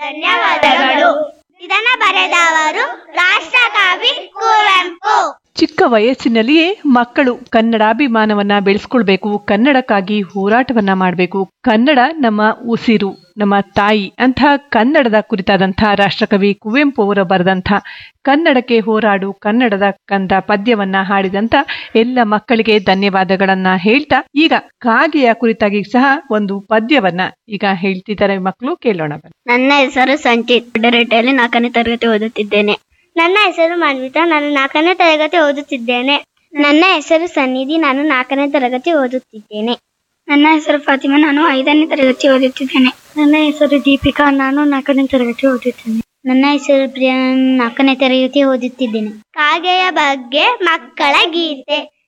ಧನ್ಯವಾದಗಳು ಇದನ್ನ ಬರೆದವರು ರಾಷ್ಟ್ರಕವಿ ಕುವೆಂಪು ಚಿಕ್ಕ ವಯಸ್ಸಿನಲ್ಲಿಯೇ ಮಕ್ಕಳು ಕನ್ನಡಾಭಿಮಾನವನ್ನ ಬೆಳೆಸ್ಕೊಳ್ಬೇಕು ಕನ್ನಡಕ್ಕಾಗಿ ಹೋರಾಟವನ್ನ ಮಾಡಬೇಕು ಕನ್ನಡ ನಮ್ಮ ಉಸಿರು ನಮ್ಮ ತಾಯಿ ಅಂತಹ ಕನ್ನಡದ ಕುರಿತಾದಂತಹ ರಾಷ್ಟ್ರಕವಿ ಕುವೆಂಪು ಅವರು ಬರೆದಂಥ ಕನ್ನಡಕ್ಕೆ ಹೋರಾಡು ಕನ್ನಡದ ಕಂದ ಪದ್ಯವನ್ನ ಹಾಡಿದಂತ ಎಲ್ಲ ಮಕ್ಕಳಿಗೆ ಧನ್ಯವಾದಗಳನ್ನ ಹೇಳ್ತಾ ಈಗ ಕಾಗೆಯ ಕುರಿತಾಗಿ ಸಹ ಒಂದು ಪದ್ಯವನ್ನ ಈಗ ಹೇಳ್ತಿದ್ದಾರೆ ಮಕ್ಕಳು ಕೇಳೋಣ ಬನ್ನಿ. ನನ್ನ ಹೆಸರು ಸಂಚಿತ್ ದೊಡ್ಡರೆಡ್ಡಿಯಲ್ಲಿ ನಾಲ್ಕನೇ ತರಗತಿ ಓದುತ್ತಿದ್ದೇನೆ ನನ್ನ ಹೆಸರು ಮಾನ್ವಿತಾ ನಾನು ನಾಲ್ಕನೇ ತರಗತಿ ಓದುತ್ತಿದ್ದೇನೆ ನನ್ನ ಹೆಸರು ಸನ್ನಿಧಿ ನಾನು ನಾಲ್ಕನೇ ತರಗತಿ ಓದುತ್ತಿದ್ದೇನೆ ನನ್ನ ಹೆಸರು ಫಾತಿಮಾ ನಾನು ಐದನೇ ತರಗತಿ ಓದುತ್ತಿದ್ದೇನೆ ನನ್ನ ಹೆಸರು ದೀಪಿಕಾ ನಾನು ನಾಲ್ಕನೇ ತರಗತಿ ಓದುತ್ತೇನೆ ನನ್ನ ಹೆಸರು ಪ್ರಿಯಾ ನಾನು ನಾಲ್ಕನೇ ತರಗತಿ ಓದುತ್ತಿದ್ದೇನೆ ಕಾಗೆಯ ಬಗ್ಗೆ ಮಕ್ಕಳ ಗೀತೆ